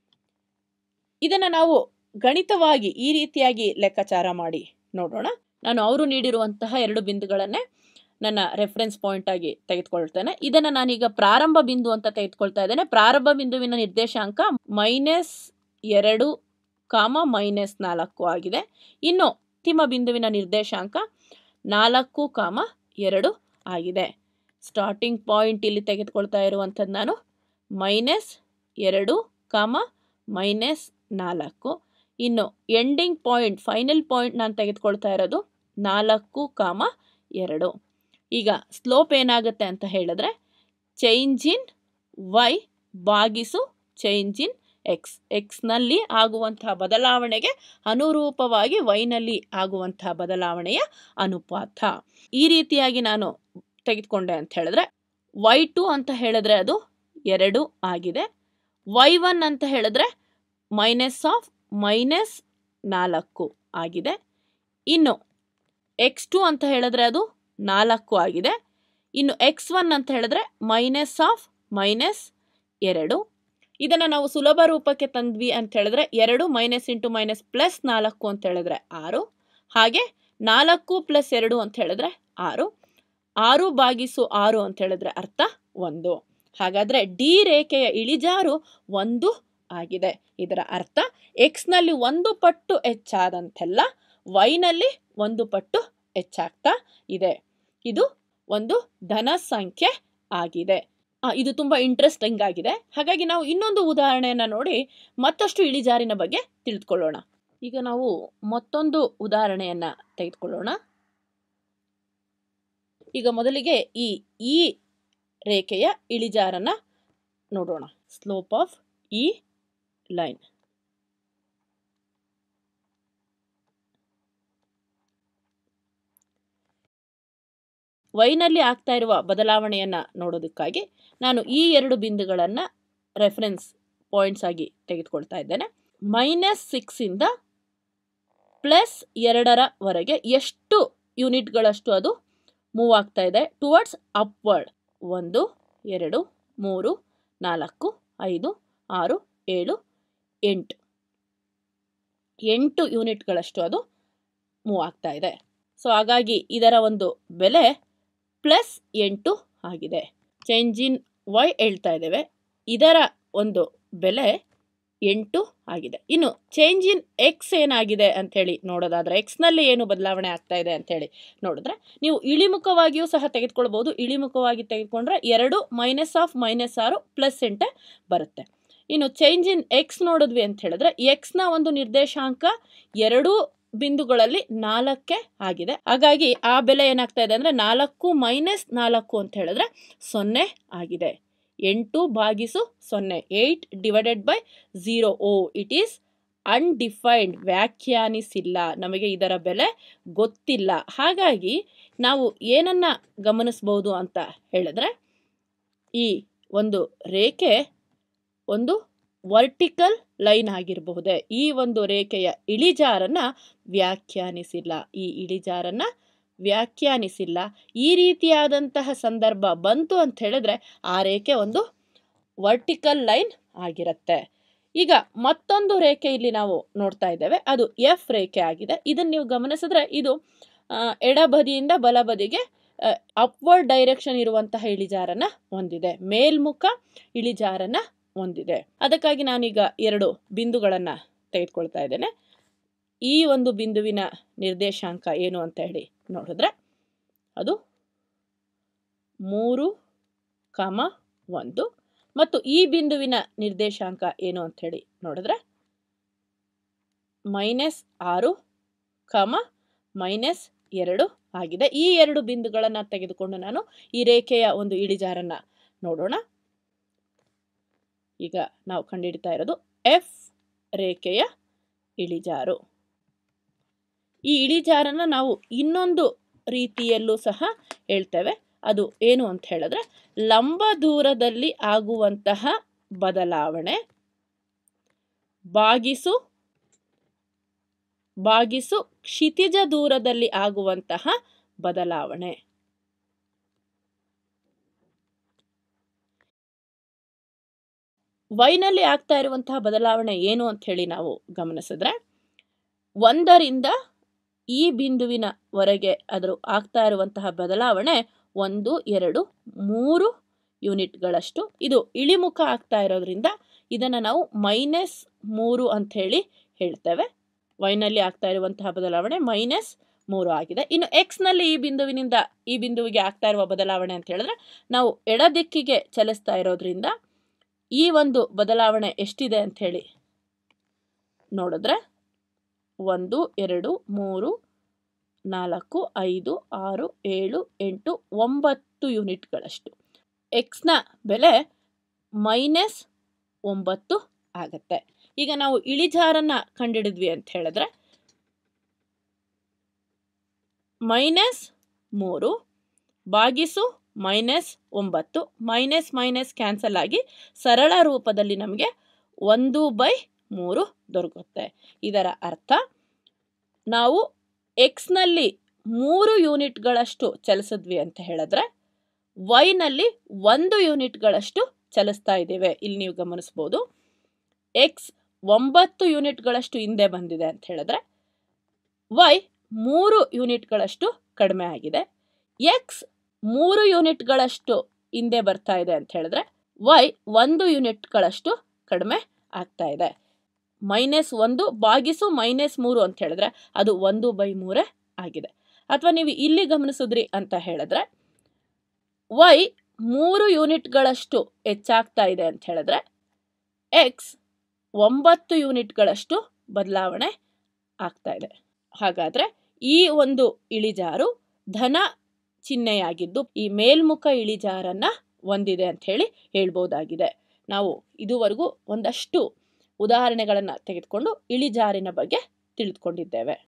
ಇದನ್ನು ನಾವು ಗಣಿತವಾಗಿ ಈ ರೀತಿಯಾಗಿ ಲೆಕ್ಕಾಚಾರ ಮಾಡಿ ನೋಡೋಣ ನಾನು ಅವರು ನೀಡಿರುವಂತಹ ಎರಡು ಬಿಂದುಗಳನ್ನೇ ನನ್ನ ರೆಫರೆನ್ಸ್ ಪಾಯಿಂಟ್ ಆಗಿ ತೆಗೆದುಕೊಳ್ತೇನೆ ಇದನ್ನು ನಾನೀಗ ಪ್ರಾರಂಭ ಬಿಂದು ಅಂತ ತೆಗೆದುಕೊಳ್ತಾ ಇದ್ದೇನೆ ಪ್ರಾರಂಭ ಬಿಂದುವಿನ ನಿರ್ದೇಶಾಂಕ ಮೈನಸ್ ಎರಡು ಕಾಮ ಮೈನಸ್ ನಾಲ್ಕು ಆಗಿದೆ ಇನ್ನು ಅಂತಿಮ ಬಿಂದುವಿನ ನಿರ್ದೇಶಾಂಕ ನಾಲ್ಕು ಕಾಮ ಎರಡು ಆಗಿದೆ ಸ್ಟಾರ್ಟಿಂಗ್ ಪಾಯಿಂಟ್ ಇಲ್ಲಿ ತೆಗೆದುಕೊಳ್ತಾ ಇರುವಂಥದ್ದು ನಾನು ಮೈನಸ್ ಎರಡು ಕಾಮ ಮೈನಸ್ ನಾಲ್ಕು ಇನ್ನು ಎಂಡಿಂಗ್ ಪಾಯಿಂಟ್ ಫೈನಲ್ ಪಾಯಿಂಟ್ ನಾನು ತೆಗೆದುಕೊಳ್ತಾ ಇರೋದು ನಾಲ್ಕು ಕಾಮ ಎರಡು ಈಗ ಸ್ಲೋಪ್ ಏನಾಗುತ್ತೆ ಅಂತ ಹೇಳಿದ್ರೆ ಚೇಂಜ್ ಇನ್ ವೈ ಬಾಗಿಸು ಚೇಂಜ್ ಇನ್ ಎಕ್ಸ್ ಎಕ್ಸ್ನಲ್ಲಿ ಆಗುವಂತಹ ಬದಲಾವಣೆಗೆ ಅನುರೂಪವಾಗಿ ವೈನಲ್ಲಿ ಆಗುವಂತಹ ಬದಲಾವಣೆಯ ಅನುಪಾತ ಈ ರೀತಿಯಾಗಿ ನಾನು ತೆಗೆದುಕೊಂಡೆ ಅಂತ ಹೇಳಿದ್ರೆ ವೈ ಟು ಅಂತ ಹೇಳಿದ್ರೆ ಅದು ಎರಡು ಆಗಿದೆ ವೈ ಒನ್ ಅಂತ ಹೇಳಿದ್ರೆ ಮೈನಸ್ ಆಫ್ ಮೈನಸ್ ನಾಲ್ಕು ಆಗಿದೆ ಇನ್ನು ಎಕ್ಸ್ ಟು ಅಂತ ಹೇಳಿದ್ರೆ ಅದು ನಾಲ್ಕು ಆಗಿದೆ ಇನ್ನು ಎಕ್ಸ್ ಒನ್ ಅಂತ ಹೇಳಿದ್ರೆ ಮೈನಸ್ ಆಫ್ ಮೈನಸ್ ಎರಡು ಇದನ್ನು ನಾವು ಸುಲಭ ರೂಪಕ್ಕೆ ತಂದ್ವಿ ಅಂತ ಹೇಳಿದ್ರೆ ಎರಡು ಮೈನಸ್ ಇಂಟು ಮೈನಸ್ ಪ್ಲಸ್ ನಾಲ್ಕು ಅಂತ ಹೇಳಿದ್ರೆ ಆರು ಹಾಗೆ ನಾಲ್ಕು ಪ್ಲಸ್ ಎರಡು ಅಂತ ಹೇಳಿದ್ರೆ ಆರು ಆರು ಬಾಗಿಸು ಆರು ಅಂತ ಹೇಳಿದ್ರೆ ಅರ್ಥ ಒಂದು ಹಾಗಾದರೆ ಡಿ ರೇಖೆಯ ಇಳಿಜಾರು ಒಂದು ಆಗಿದೆ ಇದರ ಅರ್ಥ ಎಕ್ಸ್ನಲ್ಲಿ ಒಂದು ಪಟ್ಟು ಹೆಚ್ಚಾದಂತೆಲ್ಲ ವೈನಲ್ಲಿ ಒಂದು ಪಟ್ಟು ಹೆಚ್ಚಾಗ್ತಾ ಇದೆ ಇದು ಒಂದು ಧನ ಸಂಖ್ಯೆ ಆಗಿದೆ ಆ, ಇದು ತುಂಬ ಇಂಟ್ರೆಸ್ಟಿಂಗ್ ಆಗಿದೆ ಹಾಗಾಗಿ ನಾವು ಇನ್ನೊಂದು ಉದಾಹರಣೆಯನ್ನು ನೋಡಿ ಮತ್ತಷ್ಟು ಇಳಿಜಾರಿನ ಬಗ್ಗೆ ತಿಳಿದುಕೊಳ್ಳೋಣ ಈಗ ನಾವು ಮತ್ತೊಂದು ಉದಾಹರಣೆಯನ್ನು ತೆಗೆದುಕೊಳ್ಳೋಣ ಈಗ ಮೊದಲಿಗೆ ಈ ಈ ರೇಖೆಯ ಇಳಿಜಾರನ್ನ ನೋಡೋಣ ಸ್ಲೋಪ್ ಆಫ್ ಈ ಲೈನ್ ವೈನಲ್ಲಿ ಆಗ್ತಾ ಇರುವ ಬದಲಾವಣೆಯನ್ನು ನೋಡೋದಕ್ಕಾಗಿ ನಾನು ಈ ಎರಡು ಬಿಂದುಗಳನ್ನು ರೆಫರೆನ್ಸ್ ಪಾಯಿಂಟ್ಸ್ ಆಗಿ ತೆಗೆದುಕೊಳ್ತಾ ಇದ್ದೇನೆ ಮೈನಸ್ ಸಿಕ್ಸಿಂದ ಪ್ಲಸ್ ಎರಡರವರೆಗೆ ಎಷ್ಟು ಯೂನಿಟ್ಗಳಷ್ಟು ಅದು ಮೂವ್ ಆಗ್ತಾ ಇದೆ ಟುವರ್ಡ್ಸ್ ಅಪ್ವರ್ಡ್ ಒಂದು ಎರಡು ಮೂರು ನಾಲ್ಕು ಐದು ಆರು ಏಳು ಎಂಟು ಎಂಟು ಯೂನಿಟ್ಗಳಷ್ಟು ಅದು ಮೂವ್ ಆಗ್ತಾ ಇದೆ ಸೊ ಹಾಗಾಗಿ ಇದರ ಒಂದು ಬೆಲೆ ಪ್ಲಸ್ ಎಂಟು ಆಗಿದೆ ಚೇಂಜ್ ಇನ್ ವೈ ಹೇಳ್ತಾ ಇದ್ದೇವೆ ಇದರ ಒಂದು ಬೆಲೆ ಎಂಟು ಆಗಿದೆ ಇನ್ನು ಚೇಂಜ್ ಇನ್ ಎಕ್ಸ್ ಏನಾಗಿದೆ ಅಂಥೇಳಿ ನೋಡೋದಾದರೆ ಎಕ್ಸ್ನಲ್ಲಿ ಏನು ಬದಲಾವಣೆ ಆಗ್ತಾ ಇದೆ ಅಂಥೇಳಿ ನೋಡಿದ್ರೆ ನೀವು ಇಳಿಮುಖವಾಗಿಯೂ ಸಹ ತೆಗೆದುಕೊಳ್ಬೋದು ಇಳಿಮುಖವಾಗಿ ತೆಗೆದುಕೊಂಡ್ರೆ ಎರಡು ಮೈನಸ್ ಆಫ್ ಮೈನಸ್ ಆರು ಪ್ಲಸ್ ಎಂಟೆ ಬರುತ್ತೆ ಇನ್ನು ಚೇಂಜ್ ಇನ್ ಎಕ್ಸ್ ನೋಡಿದ್ವಿ ಅಂತ ಹೇಳಿದ್ರೆ ಎಕ್ಸ್ನ ಒಂದು ನಿರ್ದೇಶಾಂಕ ಎರಡೂ ಬಿಂದುಗಳಲ್ಲಿ ನಾಲ್ಕೆ ಆಗಿದೆ ಹಾಗಾಗಿ ಆ ಬೆಲೆ ಏನಾಗ್ತಾ ಇದೆ ಅಂದರೆ ನಾಲ್ಕು ಮೈನಸ್ ನಾಲ್ಕು ಅಂತ ಹೇಳಿದ್ರೆ ಸೊನ್ನೆ ಆಗಿದೆ ಎಂಟು ಭಾಗಿಸು ಸೊನ್ನೆ eight divided by zero oh it is undefined ವ್ಯಾಖ್ಯಾನಿಸಿಲ್ಲ ನಮಗೆ ಇದರ ಬೆಲೆ ಗೊತ್ತಿಲ್ಲ ಹಾಗಾಗಿ ನಾವು ಏನನ್ನ ಗಮನಿಸ್ಬೋದು ಅಂತ ಹೇಳಿದ್ರೆ ಈ ಒಂದು ರೇಖೆ ಒಂದು ವರ್ಟಿಕಲ್ ಲೈನ್ ಆಗಿರಬಹುದೇ ಈ ಒಂದು ರೇಖೆಯ ಇಳಿಜಾರನ್ನ ವ್ಯಾಖ್ಯಾನಿಸಿಲ್ಲ ಈ ಇಳಿಜಾರನ್ನ ವ್ಯಾಖ್ಯಾನಿಸಿಲ್ಲ ಈ ರೀತಿಯಾದಂತಹ ಸಂದರ್ಭ ಬಂತು ಅಂತ ಹೇಳಿದ್ರೆ ಆ ರೇಖೆ ಒಂದು ವರ್ಟಿಕಲ್ ಲೈನ್ ಆಗಿರುತ್ತೆ ಈಗ ಮತ್ತೊಂದು ರೇಖೆ ಇಲ್ಲಿ ನಾವು ನೋಡ್ತಾ ಇದ್ದೇವೆ ಅದು ಎಫ್ ರೇಖೆ ಆಗಿದೆ ಇದನ್ನು ನೀವು ಗಮನಿಸಿದ್ರೆ ಇದು ಆ, ಎಡಬದಿಯಿಂದ ಬಲಬದಿಗೆ ಅಪ್ವರ್ಡ್ ಡೈರೆಕ್ಷನ್ ಇರುವಂತಹ ಇಳಿಜಾರನ್ನ ಹೊಂದಿದೆ ಮೇಲ್ಮುಖ ಇಳಿಜಾರನ್ನ ಹೊಂದಿದೆ ಅದಕ್ಕಾಗಿ ನಾನೀಗ ಎರಡು ಬಿಂದುಗಳನ್ನ ತೆಗೆದುಕೊಳ್ತಾ ಇದ್ದೇನೆ ಈ ಒಂದು ಬಿಂದುವಿನ ನಿರ್ದೇಶಾಂಕ ಏನು ಅಂತ ಹೇಳಿ ನೋಡಿದ್ರೆ ಅದು ಮೂರು ಕಾಮ ಒಂದು ಮತ್ತು ಈ ಬಿಂದುವಿನ ನಿರ್ದೇಶಾಂಕ ಏನು ಅಂತ ಹೇಳಿ ನೋಡಿದ್ರೆ ಮೈನಸ್ ಆರು ಕಾಮ ಮೈನಸ್ ಎರಡು ಆಗಿದೆ ಈ ಎರಡು ಬಿಂದುಗಳನ್ನು ತೆಗೆದುಕೊಂಡು ನಾನು ಈ ರೇಖೆಯ ಒಂದು ಇಳಿಜಾರನ್ನ ನೋಡೋಣ ಈಗ ನಾವು ಕಂಡುಹಿಡಿತಾ ಇರೋದು ಎಫ್ ರೇಖೆಯ ಇಳಿಜಾರು ಈ ಇಳಿಜಾರನ್ನ ನಾವು ಇನ್ನೊಂದು ರೀತಿಯಲ್ಲೂ ಸಹ ಹೇಳ್ತೇವೆ ಅದು ಏನು ಅಂತ ಹೇಳಿದ್ರೆ ಲಂಬ ದೂರದಲ್ಲಿ ಆಗುವಂತಹ ಬದಲಾವಣೆ ಬಾಗಿಸು ಬಾಗಿಸು ಕ್ಷಿತಿಜ ದೂರದಲ್ಲಿ ಆಗುವಂತಹ ಬದಲಾವಣೆ ವೈನಲ್ಲಿ ಆಗ್ತಾ ಇರುವಂತಹ ಬದಲಾವಣೆ ಏನು ಅಂತ ಹೇಳಿ ನಾವು ಗಮನಿಸಿದ್ರೆ ಒಂದರಿಂದ ಈ ಬಿಂದುವಿನವರೆಗೆ ಅದರ ಆಗ್ತಾ ಇರುವಂತಹ ಬದಲಾವಣೆ ಒಂದು ಎರಡು ಮೂರು ಯೂನಿಟ್ಗಳಷ್ಟು ಇದು ಇಳಿಮುಖ ಆಗ್ತಾ ಇರೋದ್ರಿಂದ ಇದನ್ನು ನಾವು ಮೈನಸ್ ಮೂರು ಅಂಥೇಳಿ ಹೇಳ್ತೇವೆ ವೈನಲ್ಲಿ ಆಗ್ತಾ ಇರುವಂತಹ ಬದಲಾವಣೆ ಮೈನಸ್ ಮೂರು ಆಗಿದೆ ಇನ್ನು ಎಕ್ಸ್ನಲ್ಲಿ ಈ ಬಿಂದುವಿನಿಂದ ಈ ಬಿಂದುವಿಗೆ ಆಗ್ತಾ ಇರುವ ಬದಲಾವಣೆ ಅಂತ ಹೇಳಿದ್ರೆ ನಾವು ಎಡ ದಿಕ್ಕಿಗೆ ಚಲಿಸ್ತಾ ಇರೋದ್ರಿಂದ ಈ ಒಂದು ಬದಲಾವಣೆ ಎಷ್ಟಿದೆ ಅಂಥೇಳಿ ನೋಡಿದ್ರೆ ಒಂದು ಎರಡು ಮೂರು ನಾಲ್ಕು ಐದು ಆರು ಏಳು ಎಂಟು ಒಂಬತ್ತು ಯೂನಿಟ್ಗಳಷ್ಟು ಎಕ್ಸ್ನ ಬೆಲೆ ಮೈನಸ್ ಒಂಬತ್ತು ಆಗುತ್ತೆ ಈಗ ನಾವು ಇಳಿಜಾರನ್ನು ಕಂಡಿಡಿದ್ವಿ ಅಂತ ಹೇಳಿದ್ರೆ ಮೈನಸ್ ಮೂರು ಬಾಗಿಸು ಮೈನಸ್ ಒಂಬತ್ತು ಮೈನಸ್ ಮೈನಸ್ ಕ್ಯಾನ್ಸಲ್ ಆಗಿ ಸರಳ ರೂಪದಲ್ಲಿ ನಮಗೆ ಒಂದು ಬೈ ಮೂರು ದೊರಕುತ್ತೆ ಇದರ ಅರ್ಥ ನಾವು ಎಕ್ಸ್ನಲ್ಲಿ ಮೂರು ಯೂನಿಟ್ಗಳಷ್ಟು ಚಲಿಸಿದ್ವಿ ಅಂತ ಹೇಳಿದ್ರೆ ವೈನಲ್ಲಿ ಒಂದು ಯೂನಿಟ್ಗಳಷ್ಟು ಚಲಿಸ್ತಾ ಇದ್ದೇವೆ ಇಲ್ಲಿ ನೀವು ಗಮನಿಸ್ಬೋದು ಎಕ್ಸ್ ಒಂಬತ್ತು ಯೂನಿಟ್ಗಳಷ್ಟು ಹಿಂದೆ ಬಂದಿದೆ ಅಂತ ಹೇಳಿದ್ರೆ ವೈ ಮೂರು ಯೂನಿಟ್ಗಳಷ್ಟು ಕಡಿಮೆ ಆಗಿದೆ ಎಕ್ಸ್ ಮೂರು ಯೂನಿಟ್ಗಳಷ್ಟು ಹಿಂದೆ ಬರ್ತಾ ಇದೆ ಅಂತ ಹೇಳಿದ್ರೆ ವೈ ಒಂದು ಯೂನಿಟ್ಗಳಷ್ಟು ಕಡಿಮೆ ಆಗ್ತಾ ಇದೆ ಮೈನಸ್ ಒಂದು ಬಾಗಿಸು ಮೈನಸ್ ಮೂರು ಅಂತ ಹೇಳಿದ್ರೆ ಅದು ಒಂದು ಬೈ ಮೂರೇ ಆಗಿದೆ ಅಥವಾ ನೀವು ಇಲ್ಲಿ ಗಮನಿಸಿದ್ರಿ ಅಂತ ಹೇಳಿದ್ರೆ ವೈ ಮೂರು ಯೂನಿಟ್ಗಳಷ್ಟು ಹೆಚ್ಚಾಗ್ತಾ ಇದೆ ಅಂತ ಹೇಳಿದ್ರೆ ಎಕ್ಸ್ ಒಂಬತ್ತು ಯೂನಿಟ್ಗಳಷ್ಟು ಬದಲಾವಣೆ ಆಗ್ತಾ ಇದೆ ಹಾಗಾದರೆ ಈ ಒಂದು ಇಳಿಜಾರು ಧನ ಚಿಹ್ನೆಯಾಗಿದ್ದು ಈ ಮೇಲ್ಮುಖ ಇಳಿಜಾರನ್ನು ಹೊಂದಿದೆ ಅಂತ ಹೇಳಿ ಹೇಳ್ಬೋದಾಗಿದೆ ನಾವು ಇದುವರೆಗೂ ಒಂದಷ್ಟು ಉದಾಹರಣೆಗಳನ್ನು ತೆಗೆದುಕೊಂಡು ಇಳಿಜಾರಿನ ಬಗ್ಗೆ ತಿಳಿದುಕೊಂಡಿದ್ದೇವೆ